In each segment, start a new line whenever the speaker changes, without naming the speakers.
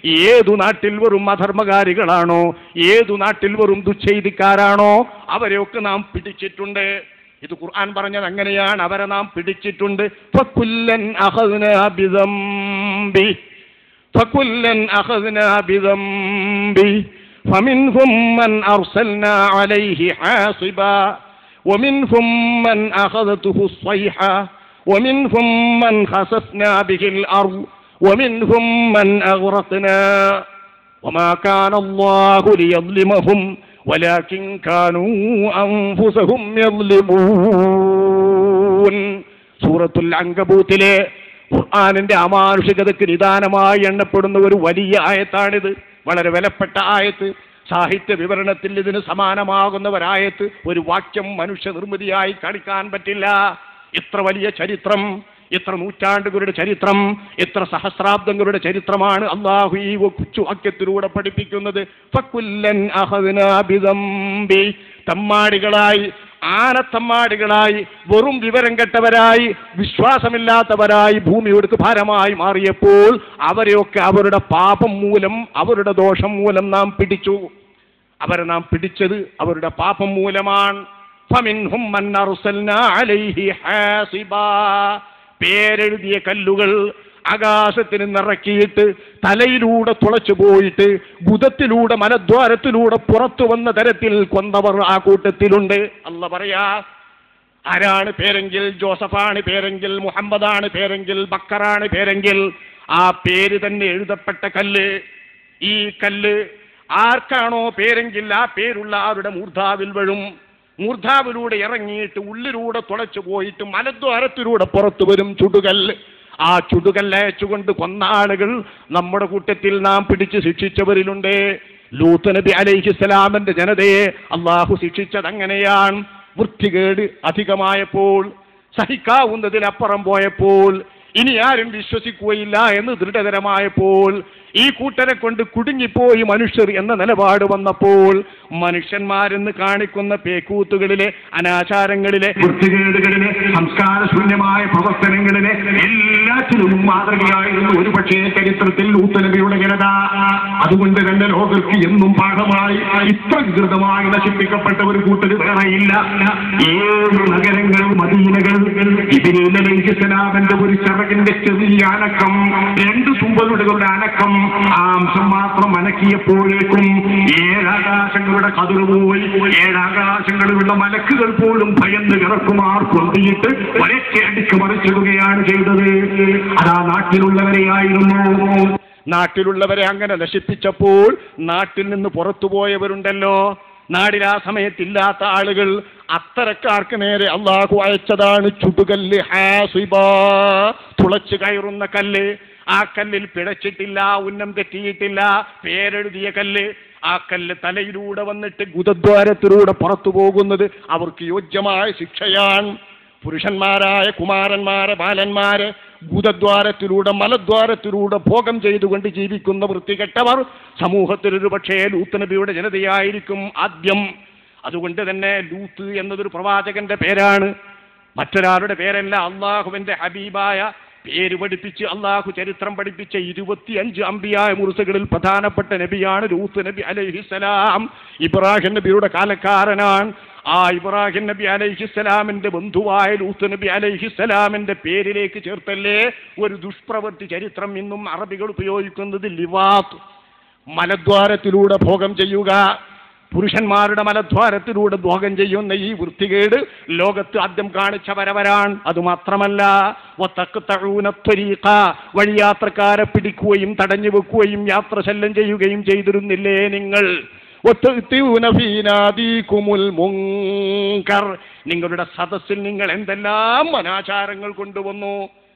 ഏതു നാട്ടിൽ വെറും അധർമ്മകാരികളാണോ ഏതു നാട്ടിൽ വെറും ദുശ്ചെയ്തിക്കാരാണോ അവരെയൊക്കെ നാം പിടിച്ചിട്ടുണ്ട് ഇത് ഖുർആൻ പറഞ്ഞത് അങ്ങനെയാണ് അവരെ നാം പിടിച്ചിട്ടുണ്ട് ഫക്കുല്ലൻ അഖദ്നാ ബിദംബി فكلا أخذنا بذنبه فمنهم من أرسلنا عليه حاصبا ومنهم من أخذته الصيحة ومنهم من خسفنا به الأرض ومنهم من أغرقنا وما كان الله ليظلمهم ولكن كانوا أنفسهم يظلمون സൂറത്തുൽ അങ്കബൂത്തിലെ ഖുർആാനിന്റെ അമാനുഷികതയ്ക്ക് നിദാനമായി എണ്ണപ്പെടുന്ന ഒരു വലിയ ആയത്താണിത് വളരെ വിലപ്പെട്ട ആയത്ത് സാഹിത്യ വിവരണത്തിൽ ഇതിന് സമാനമാകുന്ന ഒരായത്ത് ഒരു വാക്യം മനുഷ്യ നിർമ്മിതിയായി കാണിക്കാൻ പറ്റില്ല ഇത്ര വലിയ ചരിത്രം ഇത്ര നൂറ്റാണ്ടുകളുടെ ചരിത്രം ഇത്ര സഹസ്രാബ്ദങ്ങളുടെ ചരിത്രമാണ് അള്ളാഹു ഈ കൊച്ചു വാക്യത്തിലൂടെ പഠിപ്പിക്കുന്നത് ഫക്കുല്ലൻ അഹദ്നാ ബിദംബി തമ്മാടികളായി ആനത്തമ്മാടികളായി വെറും വിവരം കെട്ടവരായി വിശ്വാസമില്ലാത്തവരായി ഭൂമിയോടുക്ക് ഭാരമായി മാറിയപ്പോൾ അവരെയൊക്കെ അവരുടെ പാപം മൂലം അവരുടെ ദോഷം മൂലം നാം പിടിച്ചു അവരെ നാം പിടിച്ചത് അവരുടെ പാപം മൂലമാണ് فمنهم من أرسلنا عليه حاصبا പേരെഴുതിയ കല്ലുകൾ ആകാശത്തിന് നിറക്കിയിട്ട് തലയിലൂടെ തുളച്ചു പോയിട്ട് ബുധത്തിലൂടെ മലദ്വാരത്തിലൂടെ പുറത്തു വന്ന തരത്തിൽ കൊന്നവർ ആ കൂട്ടത്തിലുണ്ട് അല്ല പറയാ ആരാണ് പേരെങ്കിൽ ജോസഫാണ് പേരെങ്കിൽ മുഹമ്മദാണ് പേരെങ്കിൽ ബക്കറാണ് പേരെങ്കിൽ ആ പേര് തന്നെ എഴുതപ്പെട്ട കല്ല് ഈ കല്ല് ആർക്കാണോ പേരെങ്കിൽ ആ പേരുള്ള ആരുടെ മൂർധാവിൽ വീഴും മൂർധാവിലൂടെ ഇറങ്ങിയിട്ട് ഉള്ളിലൂടെ തുളച്ചു പോയിട്ട് മലദ്വാരത്തിലൂടെ പുറത്തു വരും ചുടുകല്ല് ആ ചുടുകല്ലയച്ചുകൊണ്ട് കൊന്ന ആളുകൾ നമ്മുടെ കൂട്ടത്തിൽ നാം പിടിച്ച് ശിക്ഷിച്ചവരിലുണ്ട് ലൂത്ത് നബി അലൈഹിസ്സലാമിന്റെ ജനതയെ അള്ളാഹു ശിക്ഷിച്ചത് അങ്ങനെയാണ് വൃത്തികേട് അധികമായപ്പോൾ സഹിക്കാവുന്നതിലപ്പുറം പോയപ്പോൾ ഇനി ആരും വിശ്വസിക്കുകയില്ല എന്ന് ദൃഢതരമായപ്പോൾ ഈ കൂട്ടരെ കൊണ്ട് കുടുങ്ങിപ്പോയി മനുഷ്യർ എന്ന നിലപാട് വന്നപ്പോൾ മനുഷ്യന്മാരെന്ന് കാണിക്കുന്ന പേക്കൂത്തുകളിലെ അനാചാരങ്ങളിലെ
വൃത്തികേടുകളിലെ സംസ്കാരശൂന്യമായ പ്രവർത്തനങ്ങളിലെ എല്ലാറ്റിലും മാതൃകയായിരുന്നു ഒരുപക്ഷേ ചരിത്രത്തിൽ ഊത്തനബിയുടെ ജനത അതുകൊണ്ട് തന്നെ ലോകർക്ക് എന്നും പാഠമായി ഇത്ര വികൃതമായി നശിപ്പിക്കപ്പെട്ട ഒരു കൂട്ടര് വേറെയില്ല ഏഴ് നഗരങ്ങൾ മദീനകൾ ഇതിനാമന്റെ ഒരു ചിറകിന്റെ ചെറിയ അനക്കം രണ്ട് തുമ്പലുകളുടെ അനക്കം ആ അംശം മാത്രം അനക്കിയപ്പോഴേക്കും ഏഴാകാശങ്ങളുടെ കതിർ പോയി ഏഴാകാശങ്ങളിലുള്ള മലക്കുകൾ പോലും ഭയന്ന് കിടക്കുമാർ കൊണ്ടിയിട്ട് വരക്കെ അടിച്ചു മറിച്ചിടുകയാണ് ചെയ്തത് അതാ നാട്ടിലുള്ളവരെയായിരുന്നു
നാട്ടിലുള്ളവരെ അങ്ങനെ നശിപ്പിച്ചപ്പോൾ നാട്ടിൽ നിന്ന് പുറത്തുപോയവരുണ്ടല്ലോ നാടിൽ ആ സമയത്തില്ലാത്ത ആളുകൾ അത്തരക്കാർക്ക് നേരെ അള്ളാഹു അയച്ചതാണ് ചുടുകല്ല് ഹാസിബ തുളച്ചു കയറുന്ന കല്ല് ആ കല്ലിൽ പിഴച്ചിട്ടില്ല ഉന്നം തെറ്റിയിട്ടില്ല പേരെഴുതിയ കല്ല് ആ കല്ല് തലയിലൂടെ വന്നിട്ട് ഗുദദ്വാരത്തിലൂടെ പുറത്തു പോകുന്നത് അവർക്ക് യോജ്യമായ ശിക്ഷയാണ് പുരുഷന്മാരായ കുമാരന്മാരെ ബാലന്മാരെ ഭൂതദ്വാരത്തിലൂടെ മലദ്വാരത്തിലൂടെ ഭോഗം ചെയ്തുകൊണ്ട് ജീവിക്കുന്ന വൃത്തികെട്ടവർ സമൂഹത്തിൽ ഒരു പക്ഷേ ലൂത്ത് നബിയുടെ ജനതയായിരിക്കും ആദ്യം അതുകൊണ്ട് തന്നെ ലൂത്ത് എന്നതൊരു പ്രവാചകന്റെ പേരാണ് മറ്റൊരാളുടെ പേരല്ല അള്ളാഹുവിന്റെ ഹബീബായ പേര് പഠിപ്പിച്ച് അള്ളാഹു ചരിത്രം പഠിപ്പിച്ച ഇരുപത്തിയഞ്ച് അമ്പിയായ മുറുസകളിൽ പ്രധാനപ്പെട്ട നബിയാണ് ലൂത്ത് നബി അലൈഹിസലാം ഇബ്രാഹിം നബിയുടെ കാലക്കാരനാണ് ആ ഇബ്രാഹിം നബി അലൈഹിസ്സലാമിന്റെ ബന്ധുവായ ലൂത്ത് നബി അലൈഹിസ്സലാമിന്റെ പേരിലേക്ക് ചേർത്തല്ലേ ഒരു ദുഷ്പ്രവൃത്തി ചരിത്രം ഇന്നും അറബികൾ ഉപയോഗിക്കുന്നത് ലിവാത്ത് മലദ്വാരത്തിലൂടെ ഭോഗം ചെയ്യുക പുരുഷന്മാരുടെ മലദ്വാരത്തിലൂടെ ഭോഗം ചെയ്യുന്ന ഈ വൃത്തികേട് ലോകത്ത് ആദ്യം കാണിച്ച വരവരാൻ അതുമാത്രമല്ല വത്തഖ്തഊന ത്വരീഖ, വഴിയാത്രക്കാരെ പിടിക്കുകയും തടഞ്ഞു വെക്കുകയും യാത്ര ശല്യം ചെയ്യുകയും ചെയ്തിരുന്നില്ലേ നിങ്ങൾ വത്തഅ്തിഊന ഫീ നാദീകുമുൽ മുൻകർ. നിങ്ങളുടെ സദസ്സിൽ നിങ്ങൾ എന്തെല്ലാം അനാചാരങ്ങൾ കൊണ്ടുവന്നു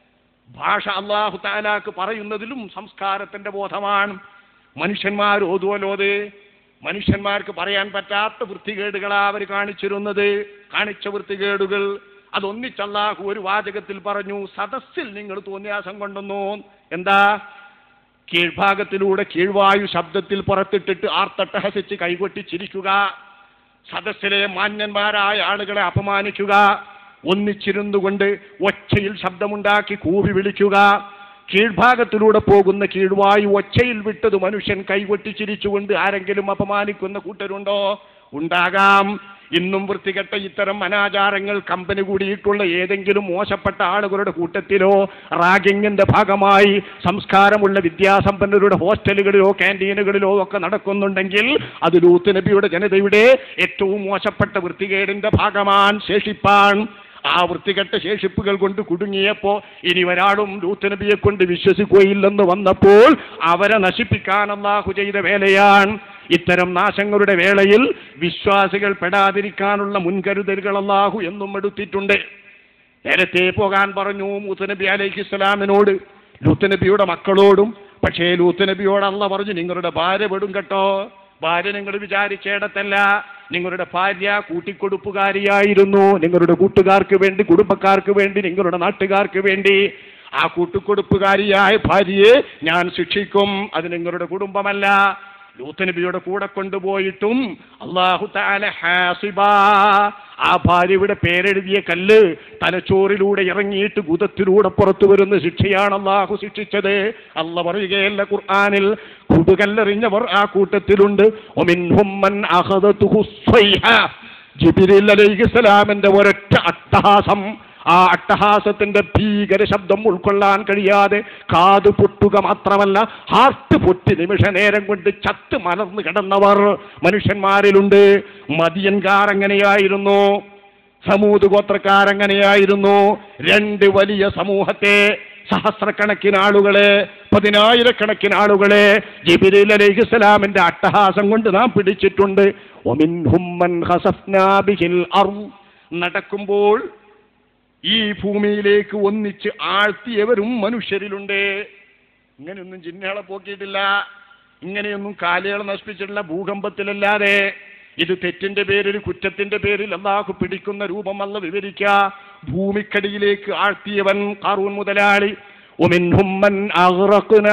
ഭാഷ അള്ളാഹു താലാക്ക് പറയുന്നതിലും സംസ്കാരത്തിന്റെ ബോധമാണ് മനുഷ്യന്മാർ ഓതുവലോത് മനുഷ്യന്മാർക്ക് പറയാൻ പറ്റാത്ത വൃത്തികേടുകളാ അവർ കാണിച്ചിരുന്നത് കാണിച്ച വൃത്തികേടുകൾ അതൊന്നിച്ച് അള്ളാഹു ഒരു വാചകത്തിൽ പറഞ്ഞു സദസ്സിൽ നിങ്ങൾ തോന്നിയാസം കൊണ്ടുവന്നു എന്താ കീഴ്ഭാഗത്തിലൂടെ കീഴ്വായു ശബ്ദത്തിൽ പുറത്തിട്ടിട്ട് ആർത്തട്ടഹസിച്ച് കൈകൊട്ടി ചിരിക്കുക സദസ്സിലെ മാന്യന്മാരായ ആളുകളെ അപമാനിക്കുക ഒന്നിച്ചിരുന്നുകൊണ്ട് ഒച്ചയിൽ ശബ്ദമുണ്ടാക്കി കൂവി വിളിക്കുക കീഴ്ഭാഗത്തിലൂടെ പോകുന്ന കീഴ്വായു ഒച്ചയിൽ വിട്ടത് മനുഷ്യൻ കൈകൊട്ടി ചിരിച്ചുകൊണ്ട് ആരെങ്കിലും അപമാനിക്കുന്ന കൂട്ടരുണ്ടോ ഉണ്ടാകാം ഇന്നും വൃത്തികെട്ട ഇത്തരം അനാചാരങ്ങൾ കമ്പനി കൂടിയിട്ടുള്ള ഏതെങ്കിലും മോശപ്പെട്ട ആളുകളുടെ കൂട്ടത്തിലോ റാഗിങ്ങിന്റെ ഭാഗമായി സംസ്കാരമുള്ള വിദ്യാസമ്പന്നരുടെ ഹോസ്റ്റലുകളിലോ ക്യാൻറ്റീനുകളിലോ ഒക്കെ നടക്കുന്നുണ്ടെങ്കിൽ അത് ലൂത്ത് നബിയുടെ ജനതയുടെ ഏറ്റവും മോശപ്പെട്ട വൃത്തികേടിന്റെ ഭാഗമാൻ ശേഷിപ്പാൻ ആ വൃത്തികെട്ട ശേഷിപ്പുകൾ കൊണ്ട് കുടുങ്ങിയപ്പോ ഇനി ഒരാളും ലൂത്ത് നബിയെ കൊണ്ട് വിശ്വസിക്കുകയില്ലെന്ന് വന്നപ്പോൾ അവരെ നശിപ്പിക്കാൻ അള്ളാഹു ചെയ്ത വേലയാണ് ഇത്തരം നാശങ്ങളുടെ വേളയിൽ വിശ്വാസികൾ പെടാതിരിക്കാനുള്ള മുൻകരുതലുകൾ അള്ളാഹു എന്നും എടുത്തിട്ടുണ്ട് നേരത്തെ പോകാൻ പറഞ്ഞു മൂത്ത് നബി അലൈഹി ഇസ്ലാമിനോട് ലൂത്ത് നബിയുടെ മക്കളോടും പക്ഷേ ലൂത്ത് നബിയോട് അല്ല പറഞ്ഞു നിങ്ങളുടെ ഭാര്യ വിടും കേട്ടോ ഭാര്യ നിങ്ങൾ വിചാരിച്ചേടത്തല്ല നിങ്ങളുടെ ഭാര്യ കൂട്ടിക്കൊടുപ്പുകാരിയായിരുന്നു നിങ്ങളുടെ കൂട്ടുകാർക്ക് വേണ്ടി കുടുംബക്കാർക്ക് വേണ്ടി നിങ്ങളുടെ നാട്ടുകാർക്ക് വേണ്ടി ആ കൂട്ടുകൊടുപ്പുകാരിയായ ഭാര്യയെ ഞാൻ ശിക്ഷിക്കും അത് നിങ്ങളുടെ കുടുംബമല്ല ലൂത്ത് നബിയുടെ കൂടെ കൊണ്ടുപോയിട്ടും അള്ളാഹു താല ഹാസിബ ആ ഭാര്യയുടെ പേരെഴുതിയ കല്ല് തലച്ചോറിലൂടെ ഇറങ്ങിയിട്ട് ഗുദത്തിലൂടെ പുറത്തു വരുന്ന ശിക്ഷയാണ് അള്ളാഹു ശിക്ഷിച്ചത് അല്ല പറയുകയല്ല ഖുർആനിൽ കുടുകല്ലെറിഞ്ഞവർ ആ കൂട്ടത്തിലുണ്ട് ഒമിൻഹും മൻ അഖദതുഹു സ്വൈഹ. ജിബ്രീൽ അലൈഹിസ്സലാമിന്റെ ഒരൊറ്റ അട്ടഹാസം ആ അട്ടഹാസത്തിന്റെ ഭീകര ശബ്ദം ഉൾക്കൊള്ളാൻ കഴിയാതെ കാത് പൊട്ടുക മാത്രമല്ല ഹാർട്ട് പൊട്ടി നിമിഷ നേരം കൊണ്ട് ചത്ത് മലർന്നു കിടന്നവർ മനുഷ്യന്മാരിലുണ്ട് മദിയൻകാർ എങ്ങനെയായിരുന്നു സമൂത് ഗോത്രക്കാരെങ്ങനെയായിരുന്നു രണ്ട് വലിയ സമൂഹത്തെ സഹസ്രക്കണക്കിന് ആളുകളെ പതിനായിരക്കണക്കിന് ആളുകളെ ജിബിരിൽ അലൈഹിസ്സലാമിന്റെ അട്ടഹാസം കൊണ്ട് നാം പിടിച്ചിട്ടുണ്ട് ഒമിൻഹും മൻ ഖസഫ്നാ ബിഹിൽ അർദ്. നടക്കുമ്പോൾ ഈ ഭൂമിയിലേക്ക് ഒന്നിച്ച് ആഴ്ത്തിയവരും മനുഷ്യരിലുണ്ട് ഇങ്ങനെയൊന്നും ജിന്നകളെ പോക്കിയിട്ടില്ല ഇങ്ങനെയൊന്നും കാലുകളെ നശിപ്പിച്ചിട്ടില്ല ഭൂകമ്പത്തിലല്ലാതെ ഇത് തെറ്റിന്റെ പേരിൽ കുറ്റത്തിന്റെ പേരിൽ അള്ളാഹു പിടിക്കുന്ന രൂപമല്ല വിവരിക്ക ഭൂമിക്കടിയിലേക്ക് ആഴ്ത്തിയവൻ കാറൂൻ മുതലാളി ഒമിൻഹും മൻ അഗ്റഖ്നാ.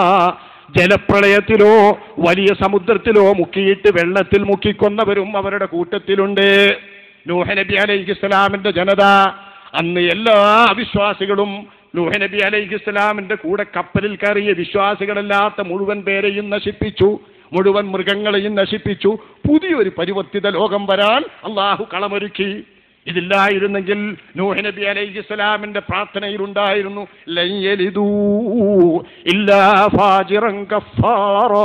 ജലപ്രളയത്തിലോ വലിയ സമുദ്രത്തിലോ മുക്കിയിട്ട് വെള്ളത്തിൽ മുക്കിക്കൊന്നവരും അവരുടെ കൂട്ടത്തിലുണ്ട് നൂഹ നബി അലൈഹി ഇസ്ലാമിന്റെ ജനത അന്ന് എല്ലാ വിശ്വാസികളും നൂഹ നബി അലൈഹി ഇസ്ലാമിന്റെ കൂടെ കപ്പലിൽ കയറിയ വിശ്വാസികളല്ലാത്ത മുഴുവൻ പേരെയും നശിപ്പിച്ചു മുഴുവൻ മൃഗങ്ങളെയും നശിപ്പിച്ചു പുതിയൊരു പരിവർത്തിത ലോകം വരാൻ അള്ളാഹു കളമൊരുക്കി ഇതില്ലായിരുന്നെങ്കിൽ നൂഹ നബി അലൈഹി ഇസ്ലാമിന്റെ പ്രാർത്ഥനയിലുണ്ടായിരുന്നു ലൻ യലിദൂ ഇല്ലാ ഫാജിറൻ കഫാറാ.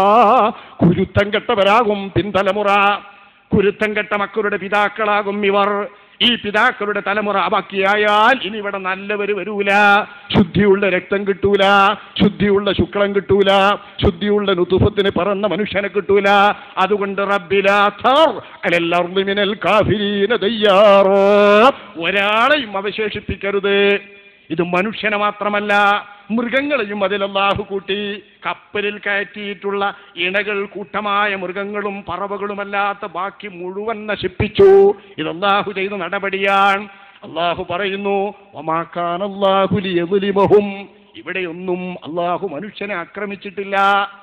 കുരുത്തം കെട്ടവരാകും പിൻതലമുറ കുരുത്തം കെട്ട മക്കളുടെ പിതാക്കളാകും ഇവർ ഈ പിതാക്കളുടെ തലമുറ ബാക്കിയായാൽ ഇനി ഇവിടെ നല്ലവര് വരൂല ശുദ്ധിയുള്ള രക്തം കിട്ടൂല ശുദ്ധിയുള്ള ശുക്ലം കിട്ടൂല ശുദ്ധിയുള്ള നുതുഫത്തിന് പറന്ന മനുഷ്യനെ കിട്ടൂല അതുകൊണ്ട് റബ്ബിലാത്തർ അലല്ലർദി മിനൽ കാഫിരീന തയ്യാറ് ഒരാളെയും അവശേഷിപ്പിക്കരുത് ഇത് മനുഷ്യനെ മാത്രമല്ല മൃഗങ്ങളെയും അതിൽ അല്ലാഹു കൂട്ടി കപ്പലിൽ കയറ്റിയിട്ടുള്ള ഇണകൾ കൂട്ടമായ മൃഗങ്ങളും പറവകളുമല്ലാത്ത ബാക്കി മുഴുവൻ നശിപ്പിച്ചു ഇത് അല്ലാഹു ചെയ്ത നടപടിയാണ് അള്ളാഹു പറയുന്നു ഒമാക്കാൻ അള്ളാഹു ലിയദ്ലിമഹും ഇവിടെയൊന്നും അള്ളാഹു മനുഷ്യനെ ആക്രമിച്ചിട്ടില്ല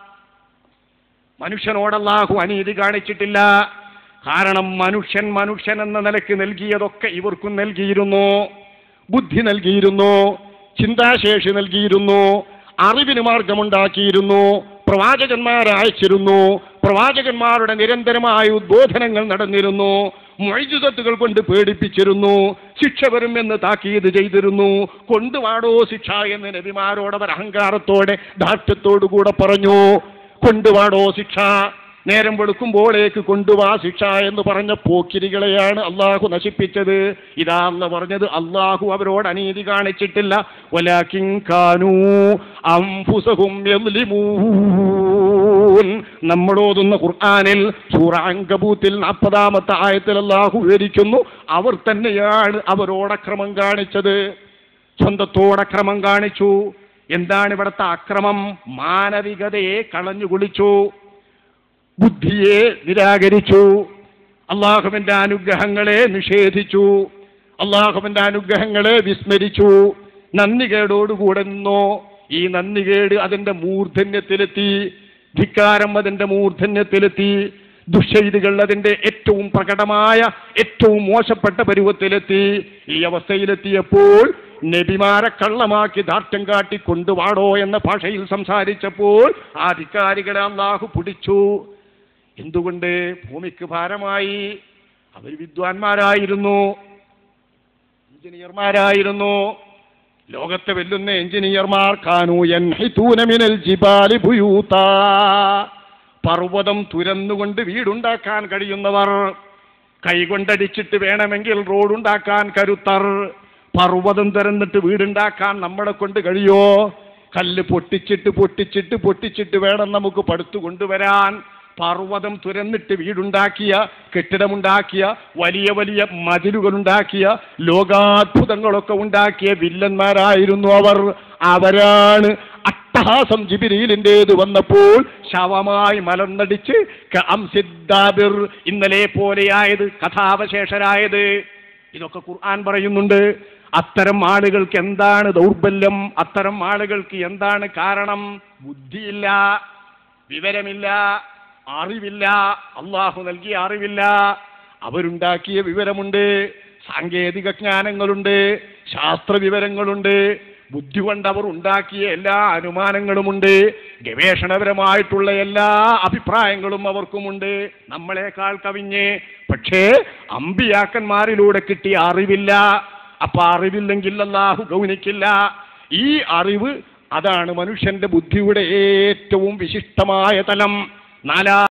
മനുഷ്യനോട് അല്ലാഹു അനീതി കാണിച്ചിട്ടില്ല കാരണം മനുഷ്യൻ മനുഷ്യൻ എന്ന നിലയ്ക്ക് നൽകിയതൊക്കെ ഇവർക്കും നൽകിയിരുന്നു ബുദ്ധി നൽകിയിരുന്നു ചിന്താശേഷി നൽകിയിരുന്നു അറിവിന് മാർഗമുണ്ടാക്കിയിരുന്നു പ്രവാചകന്മാരെ അയച്ചിരുന്നു പ്രവാചകന്മാരുടെ നിരന്തരമായ ഉദ്ബോധനങ്ങൾ നടന്നിരുന്നു മൊയ്ജുതത്തുകൾ കൊണ്ട് പേടിപ്പിച്ചിരുന്നു ശിക്ഷ വരുമെന്ന് താക്കീത് ചെയ്തിരുന്നു കൊണ്ടുവാടോ ശിക്ഷ എന്ന് നബിമാരോടവർ അഹങ്കാരത്തോടെ ദാർഢ്യത്തോടുകൂടെ പറഞ്ഞു കൊണ്ടുവാടോ ശിക്ഷ നേരം വെളുക്കുമ്പോഴേക്ക് കൊണ്ടുവാ ശിക്ഷ എന്ന് പറഞ്ഞ പോക്കിരികളെയാണ് അള്ളാഹു നശിപ്പിച്ചത് ഇതാ എന്ന് പറഞ്ഞത് അള്ളാഹു അവരോട് അനീതി കാണിച്ചിട്ടില്ല വലാകിൻ കാനൂ അംഫുസഹും യദ്ലിമൂൻ. നമ്മളോതുന്ന ഖുർആനിൽ സൂറ അങ്കബൂത്തിൽ നാൽപ്പതാമത്തെ ആയത്തിൽ അള്ളാഹു വിവരിക്കുന്നു അവർ തന്നെയാണ് അവരോടക്രമം കാണിച്ചത് സ്വന്തത്തോടക്രമം കാണിച്ചു എന്താണ് ഇവിടുത്തെ അക്രമം മാനവികതയെ കളഞ്ഞു കുളിച്ചു ബുദ്ധിയെ നിരാകരിച്ചു അള്ളാഹുവിന്റെ അനുഗ്രഹങ്ങളെ നിഷേധിച്ചു അള്ളാഹുവിന്റെ അനുഗ്രഹങ്ങളെ വിസ്മരിച്ചു നന്ദികേടോടുകൂടെ നിന്നോ ഈ നന്ദികേട് അതിന്റെ മൂർധന്യത്തിലെത്തി ധിക്കാരം അതിന്റെ മൂർധന്യത്തിലെത്തി ദുഷ്ചെയ്തികൾ അതിന്റെ ഏറ്റവും പ്രകടമായ ഏറ്റവും മോശപ്പെട്ട പരുവത്തിലെത്തി ഈ അവസ്ഥയിലെത്തിയപ്പോൾ നബിമാരെ കള്ളമാക്കി ദാർഢ്യം കാട്ടി കൊണ്ടുവാടോ എന്ന ഭാഷയിൽ സംസാരിച്ചപ്പോൾ ആ അധികാരികളെ അള്ളാഹു പിടിച്ചു എന്തുകൊണ്ട് ഭൂമിക്ക് ഭാരമായി അവർ വിദ്വാൻമാരായിരുന്നു എഞ്ചിനീയർമാരായിരുന്നു ലോകത്തെ വെല്ലുന്ന എഞ്ചിനീയർമാർ കാനു യൻഹിതൂന മിനൽ ജിബാലി ബുയൂതാ പർവ്വതം തുരന്നുകൊണ്ട് വീടുണ്ടാക്കാൻ കഴിയുന്നവർ കൈകൊണ്ടടിച്ചിട്ട് വേണമെങ്കിൽ റോഡുണ്ടാക്കാൻ കരുത്തർ പർവ്വതം തുരന്നിട്ട് വീടുണ്ടാക്കാൻ നമ്മളെ കൊണ്ട് കഴിയോ കല്ല് പൊട്ടിച്ചിട്ട് പൊട്ടിച്ചിട്ട് പൊട്ടിച്ചിട്ട് വേണം നമുക്ക് പടുത്തു കൊണ്ടുവരാൻ പർവ്വതം തുരന്നിട്ട് വീടുണ്ടാക്കിയ കെട്ടിടമുണ്ടാക്കിയ വലിയ വലിയ മതിലുകളുണ്ടാക്കിയ ലോകാത്ഭുതങ്ങളൊക്കെ ഉണ്ടാക്കിയ വില്ലന്മാരായിരുന്നു അവർ അവരാണ് അട്ടഹാസം ജിബിരിയിലിൻ്റേത് വന്നപ്പോൾ ശവമായി മലർന്നടിച്ച് കഅംസിദ്ദാബിർ ഇന്നലെ പോലെയായത് കഥാവശേഷരായത് ഇതൊക്കെ ഖുർആൻ പറയുന്നുണ്ട് അത്തരം ആളുകൾക്ക് എന്താണ് ദൗർബല്യം അത്തരം ആളുകൾക്ക് എന്താണ് കാരണം ബുദ്ധിയില്ല വിവരമില്ല അറിവില്ല അള്ളാഹു നൽകിയ അറിവില്ല അവരുണ്ടാക്കിയ വിവരമുണ്ട് സാങ്കേതിക ജ്ഞാനങ്ങളുണ്ട് ശാസ്ത്ര വിവരങ്ങളുണ്ട് ബുദ്ധി കൊണ്ട് അവർ ഉണ്ടാക്കിയ എല്ലാ അനുമാനങ്ങളുമുണ്ട് ഗവേഷണപരമായിട്ടുള്ള എല്ലാ അഭിപ്രായങ്ങളും അവർക്കുമുണ്ട് നമ്മളെക്കാൾ കവിഞ്ഞ് പക്ഷേ അമ്പിയാക്കന്മാരിലൂടെ കിട്ടിയ അറിവില്ല അപ്പൊ അറിവില്ലെങ്കിൽ അല്ലാഹു ഗൗനിക്കില്ല ഈ അറിവ് അതാണ് മനുഷ്യന്റെ ബുദ്ധിയുടെ ഏറ്റവും വിശിഷ്ടമായ തലം നാലാ